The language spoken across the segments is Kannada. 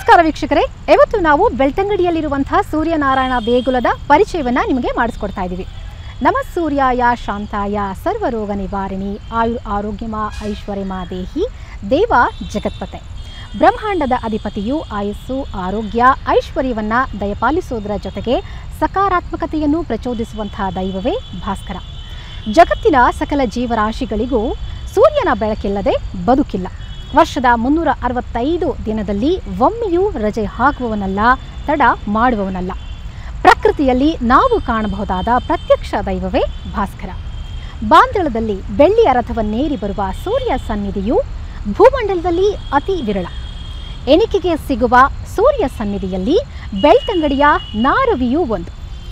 ನಮಸ್ಕಾರ ವೀಕ್ಷಕರೇ ಇವತ್ತು ನಾವು ಬೆಳ್ತಂಗಡಿಯಲ್ಲಿರುವಂತಹ ಸೂರ್ಯನಾರಾಯಣ ದೇಗುಲದ ಪರಿಚಯವನ್ನ ನಿಮಗೆ ಮಾಡಿಸ್ಕೊಡ್ತಾ ಇದ್ದೀವಿ ನಮ ಸೂರ್ಯಾಯ ಶಾಂತಾಯ ಸರ್ವರೋಗ ನಿವಾರಿಣಿ ಆಯು ಆರೋಗ್ಯಮ ಐಶ್ವರ್ಯಮ ದೇಹಿ ದೇವ ಜಗತ್ಪತೆ ಬ್ರಹ್ಮಾಂಡದ ಅಧಿಪತಿಯು ಆಯಸ್ಸು ಆರೋಗ್ಯ ಐಶ್ವರ್ಯವನ್ನ ದಯಪಾಲಿಸೋದರ ಜೊತೆಗೆ ಸಕಾರಾತ್ಮಕತೆಯನ್ನು ಪ್ರಚೋದಿಸುವಂತಹ ದೈವವೇ ಭಾಸ್ಕರ ಜಗತ್ತಿನ ಸಕಲ ಜೀವರಾಶಿಗಳಿಗೂ ಸೂರ್ಯನ ಬೆಳಕಿಲ್ಲದೆ ಬದುಕಿಲ್ಲ ವರ್ಷದ ಮುನ್ನೂರ ಅರವತ್ತೈದು ದಿನದಲ್ಲಿ ಒಮ್ಮೆಯೂ ರಜೆ ಹಾಕುವವನಲ್ಲ ತಡ ಮಾಡುವವನಲ್ಲ ಪ್ರಕೃತಿಯಲ್ಲಿ ನಾವು ಕಾಣಬಹುದಾದ ಪ್ರತ್ಯಕ್ಷ ದೈವವೇ ಭಾಸ್ಕರ ಬಾಂದಳದಲ್ಲಿ ಬೆಳ್ಳಿಯ ರಥವನ್ನೇರಿ ಬರುವ ಸೂರ್ಯ ಸನ್ನಿಧಿಯು ಭೂಮಂಡಲದಲ್ಲಿ ಅತಿ ವಿರಳ ಎಣಿಕೆಗೆ ಸಿಗುವ ಸೂರ್ಯ ಸನ್ನಿಧಿಯಲ್ಲಿ ಬೆಳ್ತಂಗಡಿಯ ನಾರವಿಯೂ ಒಂದು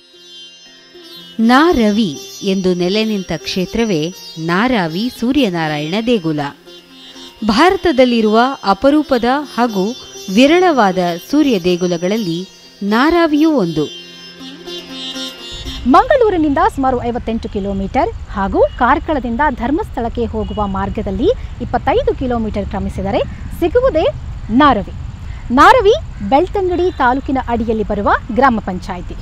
ನಾರವಿ ಎಂದು ನೆಲೆ ನಿಂತ ಕ್ಷೇತ್ರವೇ ನಾರಾವಿ ಸೂರ್ಯನಾರಾಯಣ ದೇಗುಲ ಭಾರತದಲ್ಲಿರುವ ಅಪರೂಪದ ಹಾಗೂ ವಿರಳವಾದ ಸೂರ್ಯ ದೇಗುಲಗಳಲ್ಲಿ ನಾರಾವಿಯೂ ಒಂದು ಮಂಗಳೂರಿನಿಂದ ಸುಮಾರು ಐವತ್ತೆಂಟು ಕಿಲೋಮೀಟರ್ ಹಾಗೂ ಕಾರ್ಕಳದಿಂದ ಧರ್ಮಸ್ಥಳಕ್ಕೆ ಹೋಗುವ ಮಾರ್ಗದಲ್ಲಿ ಇಪ್ಪತ್ತೈದು ಕಿಲೋಮೀಟರ್ ಕ್ರಮಿಸಿದರೆ ಸಿಗುವುದೇ ನಾರವಿ ನಾರವಿ ಬೆಳ್ತಂಗಡಿ ತಾಲೂಕಿನ ಅಡಿಯಲ್ಲಿ ಬರುವ ಗ್ರಾಮ ಪಂಚಾಯಿತಿ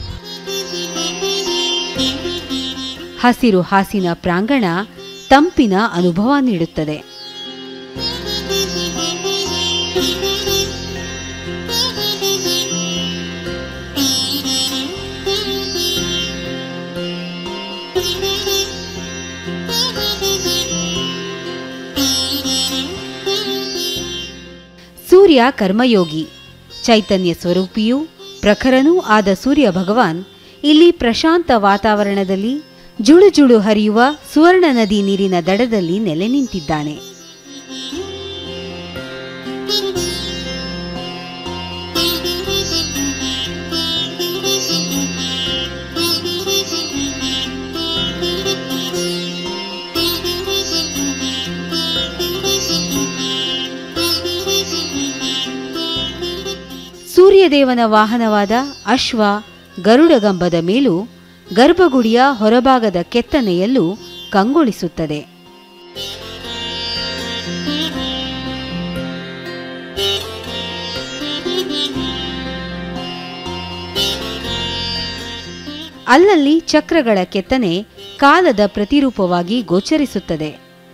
ಹಸಿರು ಹಾಸಿನ ಪ್ರಾಂಗಣ ತಂಪಿನ ಅನುಭವ ನೀಡುತ್ತದೆ ಸೂರ್ಯ ಕರ್ಮಯೋಗಿ ಚೈತನ್ಯ ಸ್ವರೂಪಿಯೂ ಪ್ರಖರನೂ ಆದ ಸೂರ್ಯ ಭಗವಾನ್ ಇಲ್ಲಿ ಪ್ರಶಾಂತ ವಾತಾವರಣದಲ್ಲಿ ಜುಳು ಜುಳು ಹರಿಯುವ ಸುವರ್ಣ ನದಿ ನೀರಿನ ದಡದಲ್ಲಿ ನೆಲೆ ನಿಂತಿದ್ದಾನೆ ಸೂರ್ಯದೇವನ ವಾಹನವಾದ ಅಶ್ವ ಗರುಡಗಂಬದ ಮೇಲೂ ಗರ್ಭಗುಡಿಯ ಹೊರಭಾಗದ ಕೆತ್ತನೆಯಲ್ಲೂ ಕಂಗೊಳಿಸುತ್ತದೆ ಅಲ್ಲಲ್ಲಿ ಚಕ್ರಗಳ ಕೆತ್ತನೆ ಕಾಲದ ಪ್ರತಿರೂಪವಾಗಿ ಗೋಚರಿಸುತ್ತದೆ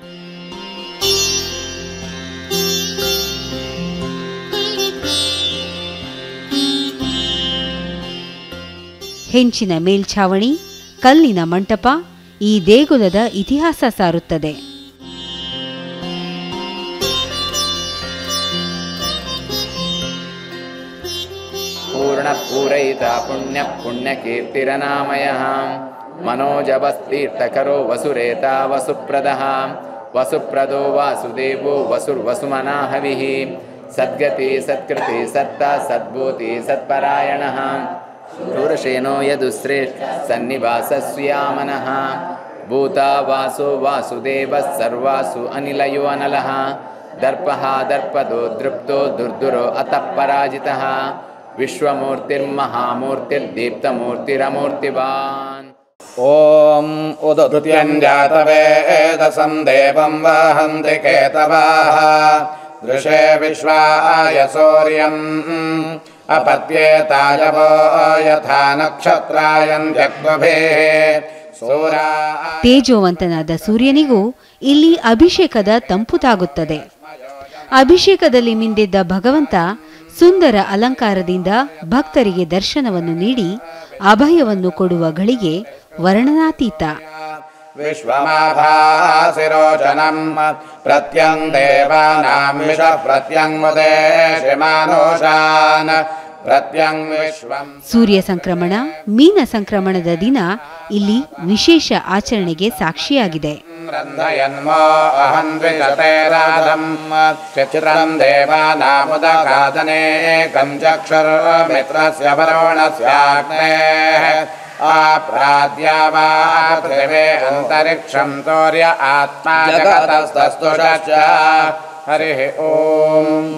ಹೆಂಚಿನ ಮೇಲ್ಛಾವಣಿ ಕಲ್ಲಿನ ಮಂಟಪ ಈ ದೇಗುಲದ ಇತಿಹಾಸ ಸಾರುತ್ತದೆ पूर्णपूरयिता पुण्यः पुण्यकीर्तिरनामयः मनोजवस्तीर्थकरो वसुरेता वसुप्रदः वसुप्रदो वासुदेवो वसुर्वसुमना हविः सद्गति सत्कृति सत्ता सद्भूति सत्परायणः शूरसेनो यदुश्रे सन्निवासस्यामनः भूता वासो वासुदेवः सर्वासु अनिलयो अनलः दर्पः दर्पदो दृप्तो दुर्दुरो अतः पराजितः विश्वमूर्तिर्महामूर्तिर्दीप्तमूर्तिरमूर्तिवान् ॐ उदधृत्यञ्जातवेदसं देवं वहन्ति केतवाः दृशे विश्वाय सूर्यम् अपत्येताय वो यथा नक्षत्रायन्त्यक्वभिः सूरा ತೇಜೋವಂತನಾದ ಸೂರ್ಯನಿಗೂ ಇಲ್ಲಿ ಅಭಿಷೇಕದ ತಂಪು ತಾಗುತ್ತದೆ ಅಭಿಷೇಕದಲ್ಲಿ ಮಿಂದಿದ್ದ ಭಗವಂತ ಸುಂದರ ಅಲಂಕಾರದಿಂದ ಭಕ್ತರಿಗೆ ದರ್ಶನವನ್ನು ನೀಡಿ ಅಭಯವನ್ನು ಕೊಡುವ ಗಳಿಗೆ ವರ್ಣನಾತೀತ विश्वमाभासिरोचनम् प्रत्यम् देवानाम् विष प्रत्यङ्मुदेशिमानोषान् प्रत्यङ् विश्वम् ಸೂರ್ಯ ಸಂಕ್ರಮಣ ಮೀನ ಸಂಕ್ರಮಣದ ದಿನ ಇಲ್ಲಿ ವಿಶೇಷ ಆಚರಣೆಗೆ ಸಾಕ್ಷಿಯಾಗಿದೆ रन्धयन्मो अहम् द्विषते राधम् चित्रम् देवानामुदगादनेकम् चक्षुर्मित्रस्य वरुणस्याग्नेः आप्राद्या वा पृथिवे अन्तरिक्षम् तोर्य आत्मा जगतस्तस्तुषश्च हरिः ओम्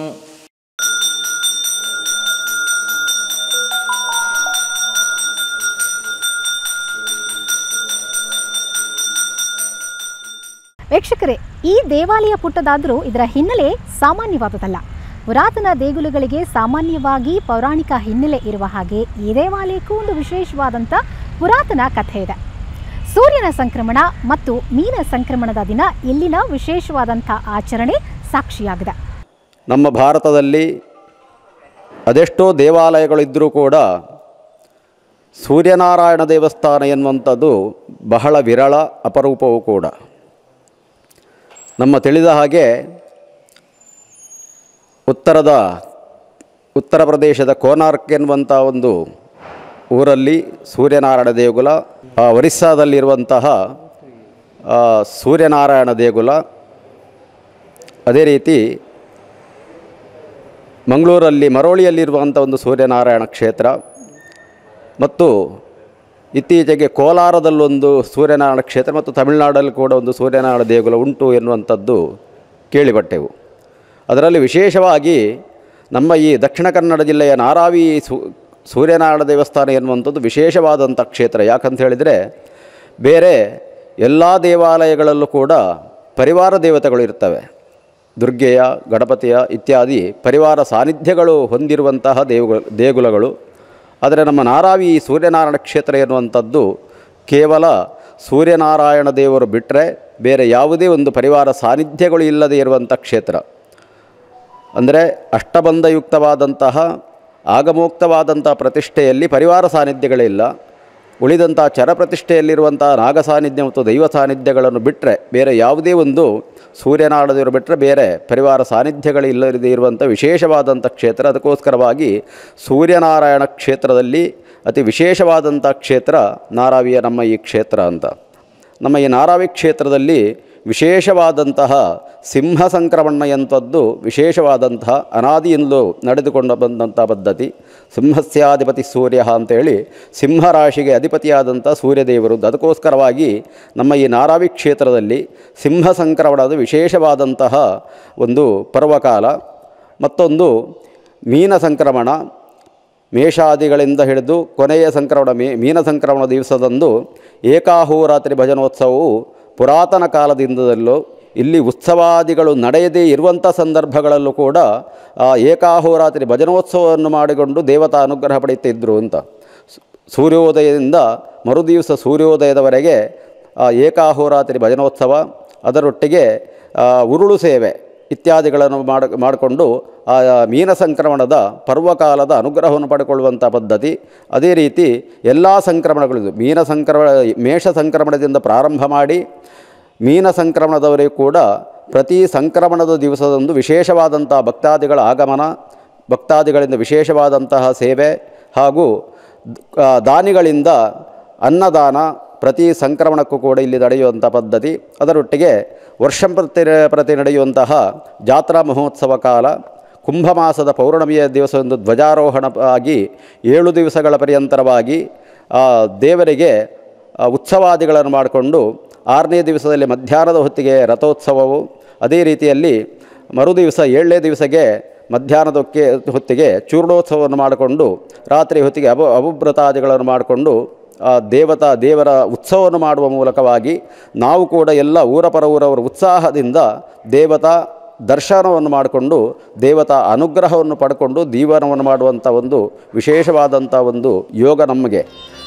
ವೀಕ್ಷಕರೇ ಈ ದೇವಾಲಯ ಪುಟ್ಟದಾದರೂ ಇದರ ಹಿನ್ನೆಲೆ ಸಾಮಾನ್ಯವಾದುದಲ್ಲ ಪುರಾತನ ದೇಗುಲಗಳಿಗೆ ಸಾಮಾನ್ಯವಾಗಿ ಪೌರಾಣಿಕ ಹಿನ್ನೆಲೆ ಇರುವ ಹಾಗೆ ಈ ದೇವಾಲಯಕ್ಕೂ ಒಂದು ವಿಶೇಷವಾದಂಥ ಪುರಾತನ ಕಥೆ ಇದೆ ಸೂರ್ಯನ ಸಂಕ್ರಮಣ ಮತ್ತು ಮೀನ ಸಂಕ್ರಮಣದ ದಿನ ಇಲ್ಲಿನ ವಿಶೇಷವಾದಂಥ ಆಚರಣೆ ಸಾಕ್ಷಿಯಾಗಿದೆ ನಮ್ಮ ಭಾರತದಲ್ಲಿ ಅದೆಷ್ಟೋ ದೇವಾಲಯಗಳಿದ್ದರೂ ಕೂಡ ಸೂರ್ಯನಾರಾಯಣ ದೇವಸ್ಥಾನ ಎನ್ನುವಂಥದ್ದು ಬಹಳ ವಿರಳ ಅಪರೂಪವೂ ಕೂಡ ನಮ್ಮ ತಿಳಿದ ಹಾಗೆ ಉತ್ತರದ ಉತ್ತರ ಪ್ರದೇಶದ ಕೋನಾರ್ಕ್ ಎನ್ನುವಂಥ ಒಂದು ಊರಲ್ಲಿ ಸೂರ್ಯನಾರಾಯಣ ದೇಗುಲ ಆ, ಒರಿಸ್ಸಾದಲ್ಲಿರುವಂತಹ ಆ, ಸೂರ್ಯನಾರಾಯಣ ದೇಗುಲ ಅದೇ ರೀತಿ ಮಂಗಳೂರಲ್ಲಿ ಮರೋಳಿಯಲ್ಲಿರುವಂಥ ಒಂದು ಸೂರ್ಯನಾರಾಯಣ ಕ್ಷೇತ್ರ ಮತ್ತು ಇತ್ತೀಚೆಗೆ ಕೋಲಾರದಲ್ಲೊಂದು ಸೂರ್ಯನಾರಾಯಣ ಕ್ಷೇತ್ರ ಮತ್ತು ತಮಿಳುನಾಡಲ್ಲಿ ಕೂಡ ಒಂದು ಸೂರ್ಯನಾರಾಯಣ ದೇಗುಲ ಉಂಟು ಎನ್ನುವಂಥದ್ದು ಕೇಳಿಬಟ್ಟೆವು ಅದರಲ್ಲಿ ವಿಶೇಷವಾಗಿ ನಮ್ಮ ಈ ದಕ್ಷಿಣ ಕನ್ನಡ ಜಿಲ್ಲೆಯ ನಾರಾವಿ ಸೂ ಸೂರ್ಯನಾರಾಯಣ ದೇವಸ್ಥಾನ ಎನ್ನುವಂಥದ್ದು ವಿಶೇಷವಾದಂಥ ಕ್ಷೇತ್ರ ಯಾಕಂತ ಹೇಳಿದರೆ ಬೇರೆ ಎಲ್ಲ ದೇವಾಲಯಗಳಲ್ಲೂ ಕೂಡ ಪರಿವಾರ ದೇವತೆಗಳು ಇರ್ತವೆ ದುರ್ಗೆಯ ಗಣಪತಿಯ ಇತ್ಯಾದಿ ಪರಿವಾರ ಸಾನ್ನಿಧ್ಯಗಳು ಹೊಂದಿರುವಂತಹ ದೇವುಗಳು ದೇಗುಲಗಳು ಆದರೆ ನಮ್ಮ ನಾರಾವಿ ಸೂರ್ಯನಾರಾಯಣ ಕ್ಷೇತ್ರ ಎನ್ನುವಂಥದ್ದು ಕೇವಲ ಸೂರ್ಯನಾರಾಯಣ ದೇವರು ಬಿಟ್ಟರೆ ಬೇರೆ ಯಾವುದೇ ಒಂದು ಪರಿವಾರ ಸಾನ್ನಿಧ್ಯಗಳು ಇಲ್ಲದೆ ಇರುವಂಥ ಕ್ಷೇತ್ರ ಅಂದರೆ ಅಷ್ಟಬಂಧಯುಕ್ತವಾದಂತಹ ಆಗಮೋಕ್ತವಾದಂಥ ಪ್ರತಿಷ್ಠೆಯಲ್ಲಿ ಪರಿವಾರ ಸಾನ್ನಿಧ್ಯಗಳೇ ಇಲ್ಲ ಉಳಿದಂಥ ಚರಪ್ರತಿಷ್ಠೆಯಲ್ಲಿರುವಂಥ ನಾಗ ಸಾನ್ನಿಧ್ಯ ಮತ್ತು ದೈವ ಸಾನ್ನಿಧ್ಯಗಳನ್ನು ಬಿಟ್ಟರೆ ಬೇರೆ ಯಾವುದೇ ಒಂದು ಸೂರ್ಯನಾಡದೇವರು ಬಿಟ್ಟರೆ ಬೇರೆ ಪರಿವಾರ ಸಾನ್ನಿಧ್ಯಗಳಿಲ್ಲದೆ ಇರುವಂಥ ವಿಶೇಷವಾದಂಥ ಕ್ಷೇತ್ರ ಅದಕ್ಕೋಸ್ಕರವಾಗಿ ಸೂರ್ಯನಾರಾಯಣ ಕ್ಷೇತ್ರದಲ್ಲಿ ಅತಿ ವಿಶೇಷವಾದಂಥ ಕ್ಷೇತ್ರ ನಾರಾವಿಯ ನಮ್ಮ ಈ ಕ್ಷೇತ್ರ ಅಂತ ನಮ್ಮ ಈ ನಾರಾವಿ ಕ್ಷೇತ್ರದಲ್ಲಿ ವಿಶೇಷವಾದಂತಹ ಸಿಂಹ ಸಂಕ್ರಮಣ ಎಂಥದ್ದು ವಿಶೇಷವಾದಂತಹ ಅನಾದಿಯಿಂದಲೂ ನಡೆದುಕೊಂಡು ಬಂದಂಥ ಪದ್ಧತಿ ಸಿಂಹಸ್ಯಾಧಿಪತಿ ಸೂರ್ಯ ಅಂತೇಳಿ ಸಿಂಹರಾಶಿಗೆ ಅಧಿಪತಿಯಾದಂಥ ಸೂರ್ಯದೇವರು ಅದಕ್ಕೋಸ್ಕರವಾಗಿ ನಮ್ಮ ಈ ನಾರಾವಿ ಕ್ಷೇತ್ರದಲ್ಲಿ ಸಿಂಹ ಸಂಕ್ರಮಣದ ವಿಶೇಷವಾದಂತಹ ಒಂದು ಪರ್ವಕಾಲ ಮತ್ತೊಂದು ಮೀನ ಸಂಕ್ರಮಣ ಮೇಷಾದಿಗಳಿಂದ ಹಿಡಿದು ಕೊನೆಯ ಸಂಕ್ರಮಣ ಮೀ ಮೀನ ಸಂಕ್ರಮಣ ದಿವಸದಂದು ಏಕಾಹೋರಾತ್ರಿ ಭಜನೋತ್ಸವವು ಪುರಾತನ ಕಾಲದಿಂದಲೂ ಇಲ್ಲಿ ಉತ್ಸವಾದಿಗಳು ನಡೆಯದೇ ಇರುವಂಥ ಸಂದರ್ಭಗಳಲ್ಲೂ ಕೂಡ ಆ ಏಕಾಹೋರಾತ್ರಿ ಭಜನೋತ್ಸವವನ್ನು ಮಾಡಿಕೊಂಡು ದೇವತಾ ಅನುಗ್ರಹ ಪಡೆಯುತ್ತಿದ್ದರು ಅಂತ ಸು- ಸೂರ್ಯೋದಯದಿಂದ ಮರುದಿವಸ ಸೂರ್ಯೋದಯದವರೆಗೆ ಆ ಏಕಾಹೋರಾತ್ರಿ ಭಜನೋತ್ಸವ ಅದರೊಟ್ಟಿಗೆ ಆ, ಉರುಳು ಸೇವೆ ಇತ್ಯಾದಿಗಳನ್ನು ಮಾಡ ಮಾಡಿಕೊಂಡು ಆ ಮೀನ ಸಂಕ್ರಮಣದ ಪರ್ವಕಾಲದ ಅನುಗ್ರಹವನ್ನು ಪಡೆದುಕೊಳ್ಳುವಂಥ ಪದ್ಧತಿ ಅದೇ ರೀತಿ ಎಲ್ಲ ಸಂಕ್ರಮಣಗಳಿದು ಮೀನ ಸಂಕ್ರಮಣ ಮೇಷ ಸಂಕ್ರಮಣದಿಂದ ಪ್ರಾರಂಭ ಮಾಡಿ ಮೀನ ಸಂಕ್ರಮಣದವರೆಗೂ ಕೂಡ ಪ್ರತಿ ಸಂಕ್ರಮಣದ ದಿವಸದಂದು ವಿಶೇಷವಾದಂಥ ಭಕ್ತಾದಿಗಳ ಆಗಮನ ಭಕ್ತಾದಿಗಳಿಂದ ವಿಶೇಷವಾದಂತಹ ಸೇವೆ ಹಾಗೂ ಆ, ದಾನಿಗಳಿಂದ ಅನ್ನದಾನ ಪ್ರತಿ ಸಂಕ್ರಮಣಕ್ಕೂ ಕೂಡ ಇಲ್ಲಿ ನಡೆಯುವಂಥ ಪದ್ಧತಿ ಅದರೊಟ್ಟಿಗೆ ವರ್ಷ ಪ್ರತಿ ಪ್ರತಿ ನಡೆಯುವಂತಹ ಜಾತ್ರಾ ಮಹೋತ್ಸವ ಕಾಲ ಕುಂಭಮಾಸದ ಪೌರ್ಣಮಿಯ ದಿವಸದಂದು ಧ್ವಜಾರೋಹಣ ಆಗಿ ಏಳು ದಿವಸಗಳ ಪರ್ಯಂತರವಾಗಿ ಆ ದೇವರಿಗೆ ಆ, ಉತ್ಸವಾದಿಗಳನ್ನು ಮಾಡಿಕೊಂಡು ಆರನೇ ದಿವಸದಲ್ಲಿ ಮಧ್ಯಾಹ್ನದ ಹೊತ್ತಿಗೆ ರಥೋತ್ಸವವು ಅದೇ ರೀತಿಯಲ್ಲಿ ಮರುದಿವಸ ಏಳನೇ ದಿವಸಕ್ಕೆ ಮಧ್ಯಾಹ್ನದಕ್ಕೆ ಹೊತ್ತಿಗೆ ಚೂರ್ಣೋತ್ಸವವನ್ನು ಮಾಡಿಕೊಂಡು ರಾತ್ರಿ ಹೊತ್ತಿಗೆ ಅಭು ಅಭುಭ್ರತಾದಿಗಳನ್ನು ಮಾಡಿಕೊಂಡು ಆ ದೇವತಾ ದೇವರ ಉತ್ಸವವನ್ನು ಮಾಡುವ ಮೂಲಕವಾಗಿ ನಾವು ಕೂಡ ಎಲ್ಲ ಊರ ಪರ ಊರವರ ಉತ್ಸಾಹದಿಂದ ದೇವತಾ ದರ್ಶನವನ್ನು ಮಾಡಿಕೊಂಡು ದೇವತಾ ಅನುಗ್ರಹವನ್ನು ಪಡ್ಕೊಂಡು ದೀವನವನ್ನು ಮಾಡುವಂಥ ಒಂದು ವಿಶೇಷವಾದಂಥ ಒಂದು ಯೋಗ ನಮಗೆ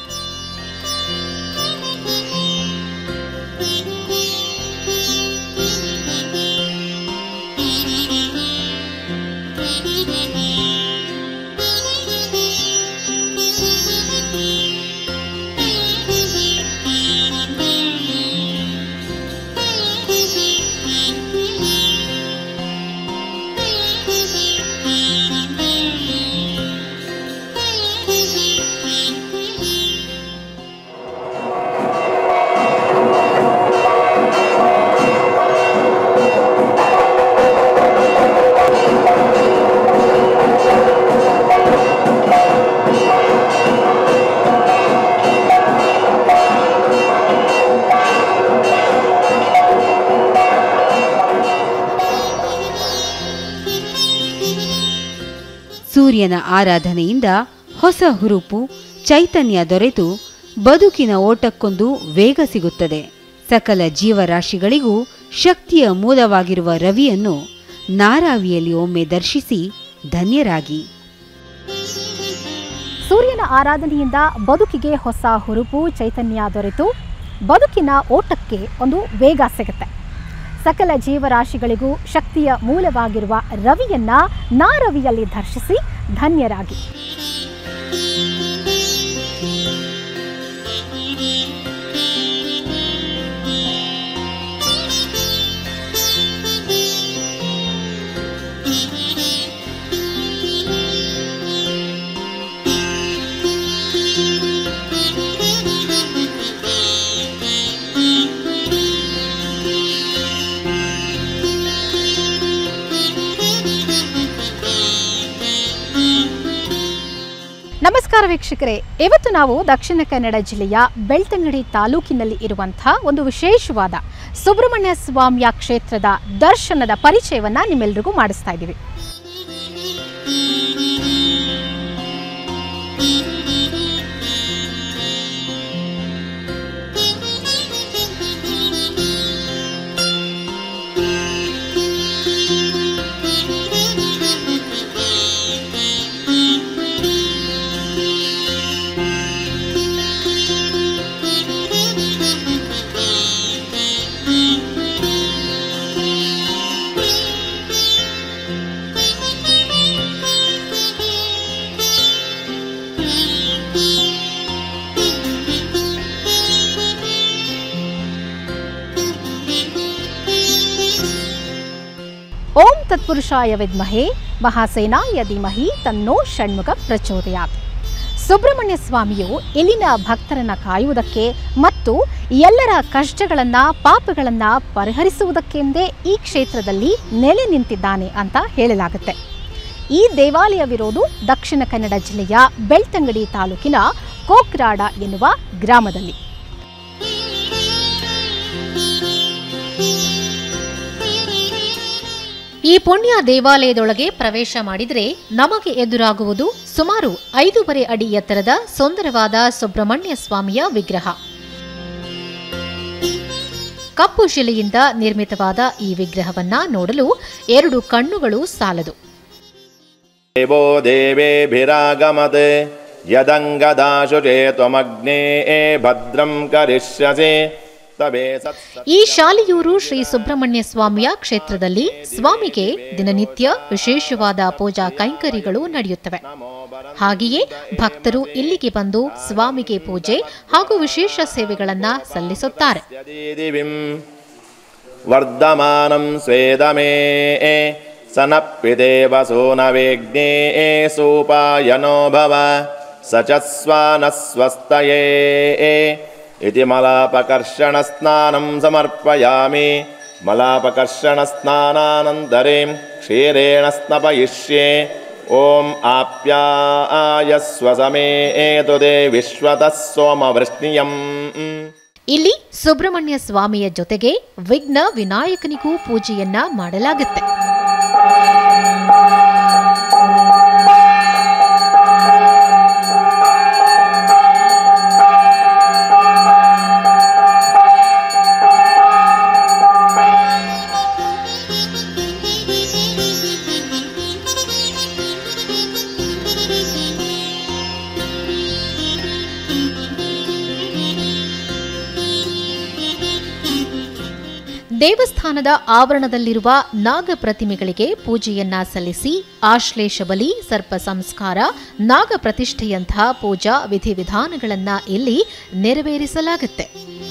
ಸೂರ್ಯನ ಆರಾಧನೆಯಿಂದ ಹೊಸ ಹುರುಪು ಚೈತನ್ಯ ದೊರೆತು ಬದುಕಿನ ಓಟಕ್ಕೊಂದು ವೇಗ ಸಿಗುತ್ತದೆ ಸಕಲ ಜೀವರಾಶಿಗಳಿಗೂ ಶಕ್ತಿಯ ಮೂಲವಾಗಿರುವ ರವಿಯನ್ನು ನಾರಾವಿಯಲ್ಲಿ ಒಮ್ಮೆ ದರ್ಶಿಸಿ ಧನ್ಯರಾಗಿ ಸೂರ್ಯನ ಆರಾಧನೆಯಿಂದ ಬದುಕಿಗೆ ಹೊಸ ಹುರುಪು ಚೈತನ್ಯ ದೊರೆತು ಬದುಕಿನ ಓಟಕ್ಕೆ ಒಂದು ವೇಗ ಸಿಗುತ್ತೆ ಸಕಲ ಜೀವರಾಶಿಗಳಿಗೂ ಶಕ್ತಿಯ ಮೂಲವಾಗಿರುವ ರವಿಯನ್ನ ನಾರವಿಯಲ್ಲಿ ದರ್ಶಿಸಿ ಧನ್ಯರಾಗಿ ನಮಸ್ಕಾರ ವೀಕ್ಷಕರೇ ಇವತ್ತು ನಾವು ದಕ್ಷಿಣ ಕನ್ನಡ ಜಿಲ್ಲೆಯ ಬೆಳ್ತಂಗಡಿ ತಾಲೂಕಿನಲ್ಲಿ ಇರುವಂತಹ ಒಂದು ವಿಶೇಷವಾದ ಸುಬ್ರಹ್ಮಣ್ಯ ಸ್ವಾಮಿಯ ಕ್ಷೇತ್ರದ ದರ್ಶನದ ಪರಿಚಯವನ್ನ ನಿಮ್ಮೆಲ್ರಿಗೂ ಮಾಡಿಸ್ತಾ ಇದ್ದೀವಿ ಓಂ ತತ್ಪುರುಷಾಯ ವಿದ್ಮಹೆ ಮಹಾಸೇನಾಯ ಧೀಮಹಿ ತನ್ನೋ ಷಣ್ಮುಖ ಪ್ರಚೋದಯಾತ್ ಸುಬ್ರಹ್ಮಣ್ಯ ಸ್ವಾಮಿಯು ಇಲ್ಲಿನ ಭಕ್ತರನ್ನ ಕಾಯುವುದಕ್ಕೆ ಮತ್ತು ಎಲ್ಲರ ಕಷ್ಟಗಳನ್ನ ಪಾಪಗಳನ್ನ ಪರಿಹರಿಸುವುದಕ್ಕೆಂದೇ ಈ ಕ್ಷೇತ್ರದಲ್ಲಿ ನೆಲೆ ನಿಂತಿದ್ದಾನೆ ಅಂತ ಹೇಳಲಾಗುತ್ತೆ ಈ ದೇವಾಲಯವಿರೋದು ದಕ್ಷಿಣ ಕನ್ನಡ ಜಿಲ್ಲೆಯ ಬೆಳ್ತಂಗಡಿ ತಾಲೂಕಿನ ಕೋಕ್ರಾಡ ಎನ್ನುವ ಗ್ರಾಮದಲ್ಲಿ ಈ ಪುಣ್ಯ ದೇವಾಲಯದೊಳಗೆ ಪ್ರವೇಶ ಮಾಡಿದರೆ ನಮಗೆ ಎದುರಾಗುವುದು ಸುಮಾರು ಐದೂವರೆ ಅಡಿ ಎತ್ತರದ ಸುಂದರವಾದ ಸುಬ್ರಹ್ಮಣ್ಯ ಸ್ವಾಮಿಯ ವಿಗ್ರಹ ಕಪ್ಪು ಶಿಲೆಯಿಂದ ನಿರ್ಮಿತವಾದ ಈ ವಿಗ್ರಹವನ್ನ ನೋಡಲು ಎರಡು ಕಣ್ಣುಗಳು ಸಾಲದು देवो देवेभिरागमत् यदङ्गदाशुचे त्वमग्ने भद्रं करिष्यसि तवे सत्स ಈ ಶಾಲೆಯೂರು ಶ್ರೀ ಸುಬ್ರಹ್ಮಣ್ಯ ಸ್ವಾಮಿಯ ಕ್ಷೇತ್ರದಲ್ಲಿ ಸ್ವಾಮಿಗೆ ದಿನನಿತ್ಯ ವಿಶೇಷವಾದ ಪೂಜಾ ಕೈಂಕರ್ಯಗಳು ನಡೆಯುತ್ತವೆ ಹಾಗೆಯೇ ಭಕ್ತರು ಇಲ್ಲಿಗೆ ಬಂದು ಸ್ವಾಮಿಗೆ ಪೂಜೆ ಹಾಗೂ ವಿಶೇಷ ಸೇವೆಗಳನ್ನ ಸಲ್ಲಿಸುತ್ತಾರೆ दिविं वर्धमानं स्वेदमे स न पिदेव सूनवेग्ने सूपायनो भव स च स्वानस्वस्तये इति मलापकर्षणस्नानं समर्पयामि मलापकर्षणस्नानानन्तरे क्षीरेण स्नपयिष्ये ॐ आप्यायस्व समे एतु ते विश्वतः सोमवृष्णियम् ಇಲ್ಲಿ ಸುಬ್ರಹ್ಮಣ್ಯ ಸ್ವಾಮಿಯ ಜೊತೆಗೆ ವಿಘ್ನ ವಿನಾಯಕನಿಗೂ ಪೂಜೆಯನ್ನ ಮಾಡಲಾಗುತ್ತೆ ದೇವಸ್ಥಾನದ ಆವರಣದಲ್ಲಿರುವ ನಾಗ ಪ್ರತಿಮೆಗಳಿಗೆ ಪೂಜೆಯನ್ನ ಸಲ್ಲಿಸಿ ಆಶ್ಲೇಷ ಬಲಿ ಸರ್ಪ ಸಂಸ್ಕಾರ ನಾಗ ಪ್ರತಿಷ್ಠೆಯಂತಹ ಪೂಜಾ ವಿಧಿವಿಧಾನಗಳನ್ನ ಇಲ್ಲಿ ನೆರವೇರಿಸಲಾಗುತ್ತೆ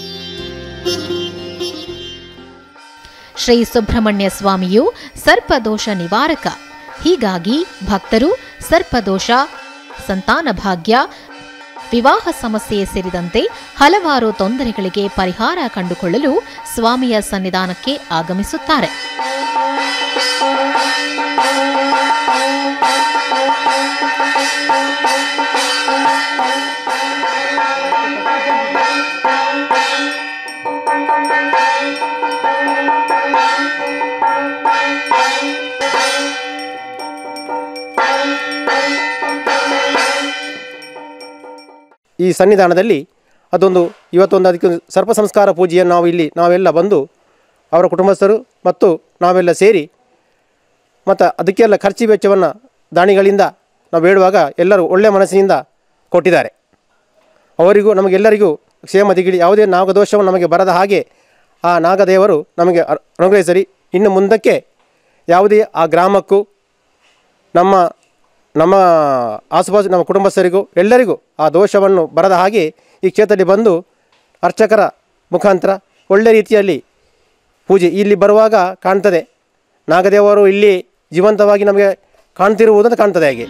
ಶ್ರೀ ಸುಬ್ರಹ್ಮಣ್ಯ ಸ್ವಾಮಿಯು ಸರ್ಪದೋಷ ನಿವಾರಕ ಹೀಗಾಗಿ ಭಕ್ತರು ಸರ್ಪದೋಷ ಸಂತಾನ ಭಾಗ್ಯ ವಿವಾಹ ಸಮಸ್ಯೆ ಸೇರಿದಂತೆ ಹಲವಾರು ತೊಂದರೆಗಳಿಗೆ ಪರಿಹಾರ ಕಂಡುಕೊಳ್ಳಲು ಸ್ವಾಮಿಯ ಸನ್ನಿಧಾನಕ್ಕೆ ಆಗಮಿಸುತ್ತಾರೆ ಈ ಸನ್ನಿಧಾನದಲ್ಲಿ ಅದೊಂದು ಇವತ್ತೊಂದು ಅದಕ್ಕೆ ಒಂದು ಸರ್ಪ ಸಂಸ್ಕಾರ ಪೂಜೆಯನ್ನು ನಾವು ಇಲ್ಲಿ ನಾವೆಲ್ಲ ಬಂದು ಅವರ ಕುಟುಂಬಸ್ಥರು ಮತ್ತು ನಾವೆಲ್ಲ ಸೇರಿ ಮತ್ತು ಅದಕ್ಕೆಲ್ಲ ಖರ್ಚು ವೆಚ್ಚವನ್ನು ದಾನಿಗಳಿಂದ ನಾವು ಬೇಡುವಾಗ ಎಲ್ಲರೂ ಒಳ್ಳೆಯ ಮನಸ್ಸಿನಿಂದ ಕೊಟ್ಟಿದ್ದಾರೆ ಅವರಿಗೂ ನಮಗೆಲ್ಲರಿಗೂ ಕ್ಷೇಮ ದಿಗಿಡಿ ಯಾವುದೇ ನಾಗದೋಷವನ್ನು ನಮಗೆ ಬರದ ಹಾಗೆ ಆ ನಾಗದೇವರು ನಮಗೆ ಅ- ಅನುಗ್ರಹಿಸಲಿ ಇನ್ನು ಮುಂದಕ್ಕೆ ಯಾವುದೇ ಆ ಗ್ರಾಮಕ್ಕೂ ನಮ್ಮ ನಮ್ಮ ಆಸುಪಾಸು ನಮ್ಮ ಕುಟುಂಬಸ್ಥರಿಗೂ ಎಲ್ಲರಿಗೂ ಆ ದೋಷವನ್ನು ಬರದ ಹಾಗೆ ಈ ಕ್ಷೇತ್ರದಲ್ಲಿ ಬಂದು ಅರ್ಚಕರ ಮುಖಾಂತರ ಒಳ್ಳೆ ರೀತಿಯಲ್ಲಿ ಪೂಜೆ ಇಲ್ಲಿ ಬರುವಾಗ ಕಾಣ್ತದೆ ನಾಗದೇವರು ಇಲ್ಲಿ ಜೀವಂತವಾಗಿ ನಮಗೆ ಕಾಣ್ತಿರುವುದಂತ ಕಾಣ್ತದೆ ಹಾಗೆ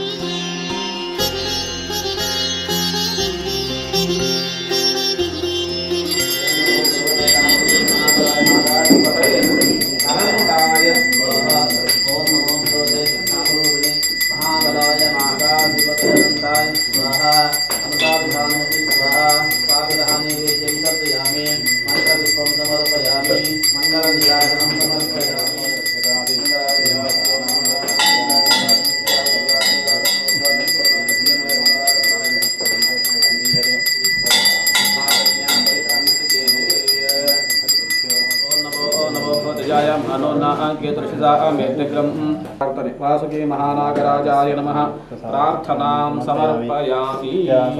ವಾಸುಕಿ ಮಹಾನಾಗರಾಜಾಯ ನಮಃ ಪ್ರಾರ್ಥನಾಂ ಸಮರ್ಪಯಾಮಿ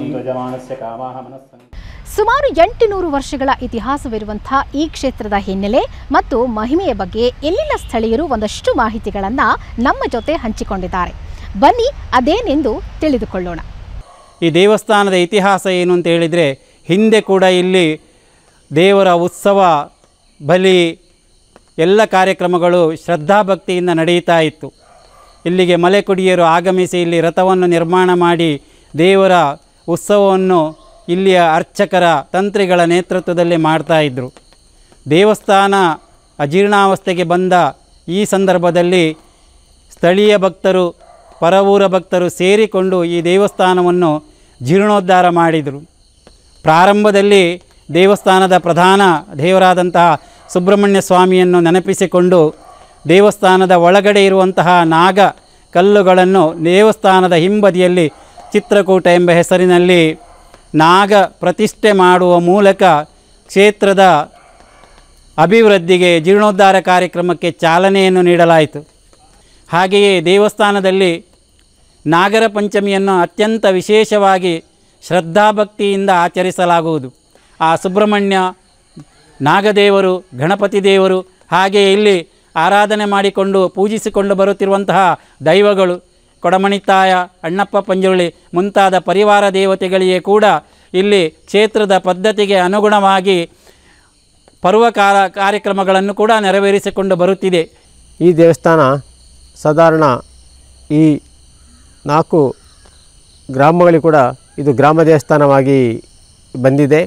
ಸುಮಾರು ಎಂಟುನೂರು ವರ್ಷಗಳ ಇತಿಹಾಸವಿರುವಂಥ ಈ ಕ್ಷೇತ್ರದ ಹಿನ್ನೆಲೆ ಮತ್ತು ಮಹಿಮೆಯ ಬಗ್ಗೆ ಎಲ್ಲಿನ ಸ್ಥಳೀಯರು ಒಂದಷ್ಟು ಮಾಹಿತಿಗಳನ್ನು ನಮ್ಮ ಜೊತೆ ಹಂಚಿಕೊಂಡಿದ್ದಾರೆ ಬನ್ನಿ ಅದೇನೆಂದು ತಿಳಿದುಕೊಳ್ಳೋಣ ಈ ದೇವಸ್ಥಾನದ ಇತಿಹಾಸ ಏನು ಅಂತ ಹೇಳಿದರೆ ಹಿಂದೆ ಕೂಡ ಇಲ್ಲಿ ದೇವರ ಉತ್ಸವ ಬಲಿ ಎಲ್ಲ ಕಾರ್ಯಕ್ರಮಗಳು ಶ್ರದ್ಧಾಭಕ್ತಿಯಿಂದ ನಡೆಯುತ್ತಾ ಇತ್ತು ಇಲ್ಲಿಗೆ ಮಲೆಕುಡಿಯರು ಆಗಮಿಸಿ ಇಲ್ಲಿ ರಥವನ್ನು ನಿರ್ಮಾಣ ಮಾಡಿ ದೇವರ ಉತ್ಸವವನ್ನು ಇಲ್ಲಿಯ ಅರ್ಚಕರ ತಂತ್ರಿಗಳ ನೇತೃತ್ವದಲ್ಲಿ ಮಾಡ್ತಾ ಇದ್ದರು ದೇವಸ್ಥಾನ ಅಜೀರ್ಣಾವಸ್ಥೆಗೆ ಬಂದ ಈ ಸಂದರ್ಭದಲ್ಲಿ ಸ್ಥಳೀಯ ಭಕ್ತರು ಪರವೂರ ಭಕ್ತರು ಸೇರಿಕೊಂಡು ಈ ದೇವಸ್ಥಾನವನ್ನು ಜೀರ್ಣೋದ್ಧಾರ ಮಾಡಿದರು ಪ್ರಾರಂಭದಲ್ಲಿ ದೇವಸ್ಥಾನದ ಪ್ರಧಾನ ದೇವರಾದಂತಹ ಸುಬ್ರಹ್ಮಣ್ಯ ಸ್ವಾಮಿಯನ್ನು ನೆನಪಿಸಿಕೊಂಡು ದೇವಸ್ಥಾನದ ಒಳಗಡೆ ಇರುವಂತಹ ನಾಗ ಕಲ್ಲುಗಳನ್ನು ದೇವಸ್ಥಾನದ ಹಿಂಬದಿಯಲ್ಲಿ ಚಿತ್ರಕೂಟ ಎಂಬ ಹೆಸರಿನಲ್ಲಿ ನಾಗ ಪ್ರತಿಷ್ಠೆ ಮಾಡುವ ಮೂಲಕ ಕ್ಷೇತ್ರದ ಅಭಿವೃದ್ಧಿಗೆ ಜೀರ್ಣೋದ್ಧಾರ ಕಾರ್ಯಕ್ರಮಕ್ಕೆ ಚಾಲನೆಯನ್ನು ನೀಡಲಾಯಿತು ಹಾಗೆಯೇ ದೇವಸ್ಥಾನದಲ್ಲಿ ನಾಗರ ಪಂಚಮಿಯನ್ನು ಅತ್ಯಂತ ವಿಶೇಷವಾಗಿ ಶ್ರದ್ಧಾಭಕ್ತಿಯಿಂದ ಆಚರಿಸಲಾಗುವುದು ಆ ಸುಬ್ರಹ್ಮಣ್ಯ ನಾಗದೇವರು ಗಣಪತಿ ದೇವರು ಹಾಗೆಯೇ ಇಲ್ಲಿ ಆರಾಧನೆ ಮಾಡಿಕೊಂಡು ಪೂಜಿಸಿಕೊಂಡು ಬರುತ್ತಿರುವಂತಹ ದೈವಗಳು ಕೊಡಮಣಿತಾಯ ಅಣ್ಣಪ್ಪ ಪಂಜುರುಳಿ ಮುಂತಾದ ಪರಿವಾರ ದೇವತೆಗಳಿಗೆ ಕೂಡ ಇಲ್ಲಿ ಕ್ಷೇತ್ರದ ಪದ್ಧತಿಗೆ ಅನುಗುಣವಾಗಿ ಪರ್ವಕಾಲ ಕಾರ್ಯಕ್ರಮಗಳನ್ನು ಕೂಡ ನೆರವೇರಿಸಿಕೊಂಡು ಬರುತ್ತಿದೆ ಈ ದೇವಸ್ಥಾನ ಸಾಧಾರಣ ಈ ನಾಲ್ಕು ಗ್ರಾಮಗಳಿಗೆ ಕೂಡ ಇದು ಗ್ರಾಮ ದೇವಸ್ಥಾನವಾಗಿ ಬಂದಿದೆ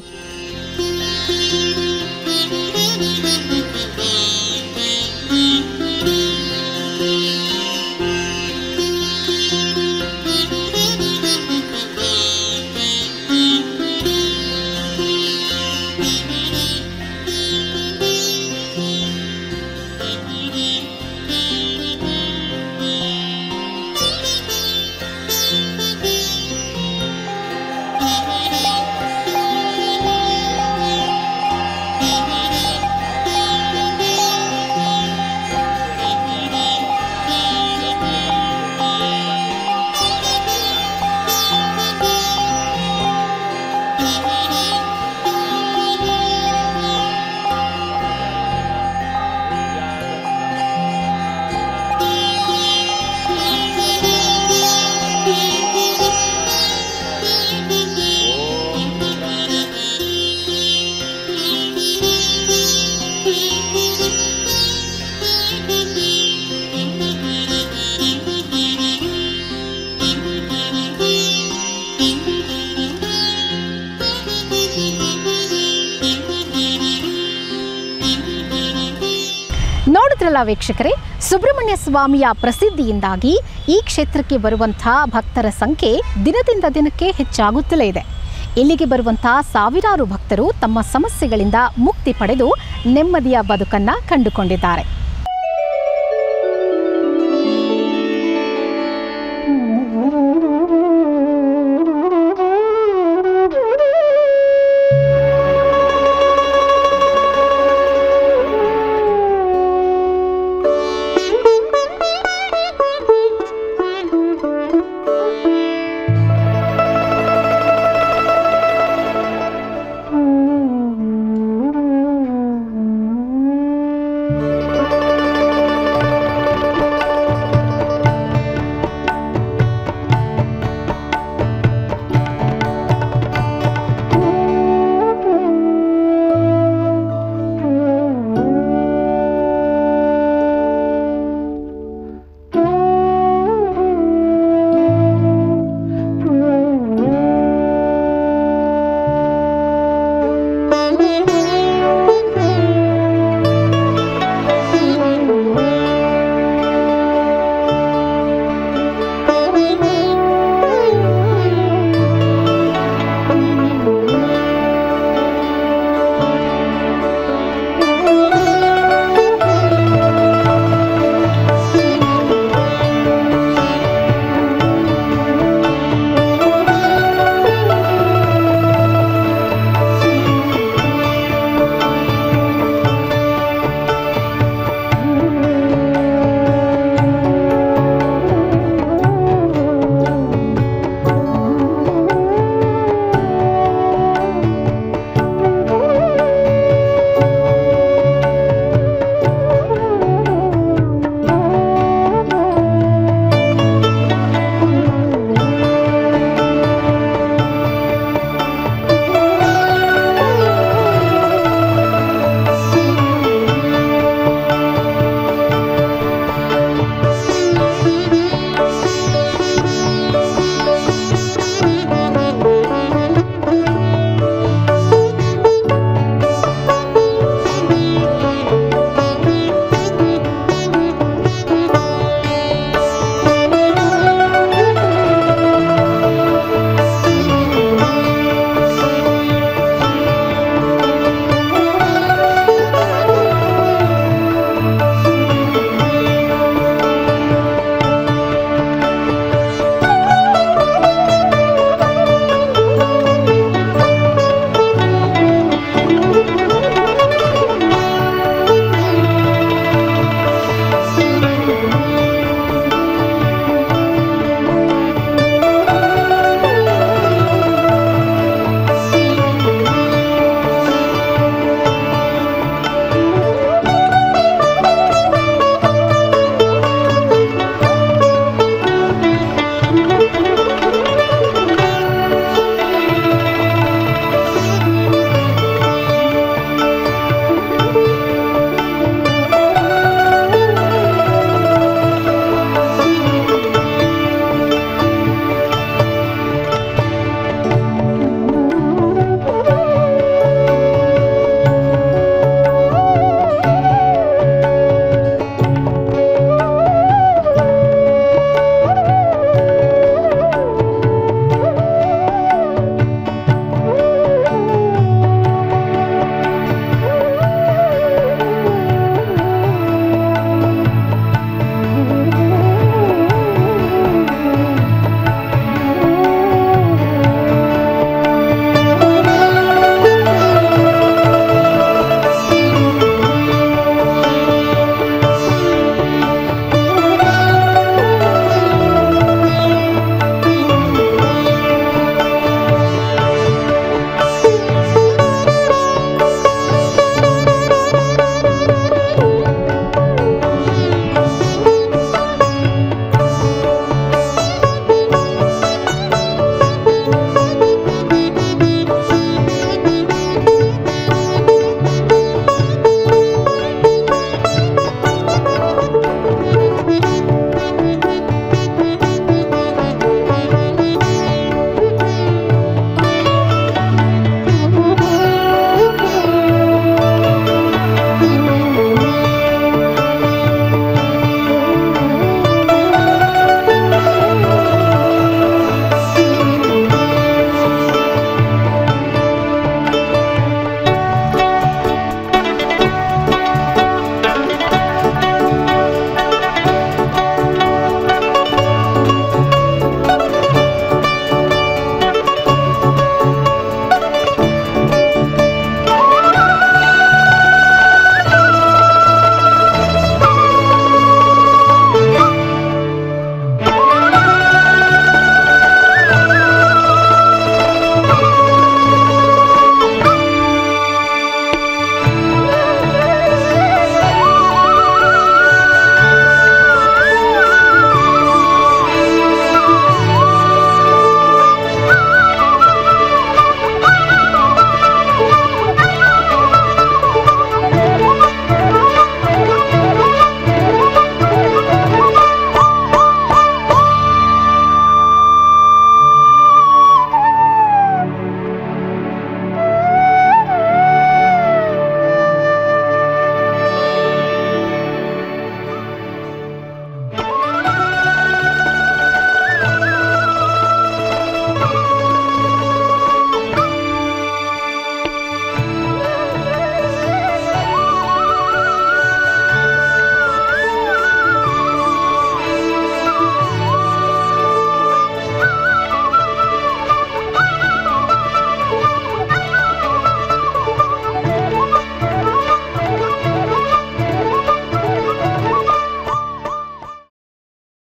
ನೋಡಿದ್ರಲ್ಲ ವೀಕ್ಷಕರೇ ಸುಬ್ರಹ್ಮಣ್ಯ ಸ್ವಾಮಿಯ ಪ್ರಸಿದ್ಧಿಯಿಂದಾಗಿ ಈ ಕ್ಷೇತ್ರಕ್ಕೆ ಬರುವಂಥ ಭಕ್ತರ ಸಂಖ್ಯೆ ದಿನದಿಂದ ದಿನಕ್ಕೆ ಹೆಚ್ಚಾಗುತ್ತಲೇ ಇದೆ ಇಲ್ಲಿಗೆ ಬರುವಂಥ ಸಾವಿರಾರು ಭಕ್ತರು ತಮ್ಮ ಸಮಸ್ಯೆಗಳಿಂದ ಮುಕ್ತಿ ಪಡೆದು ನೆಮ್ಮದಿಯ ಬದುಕನ್ನ ಕಂಡುಕೊಂಡಿದ್ದಾರೆ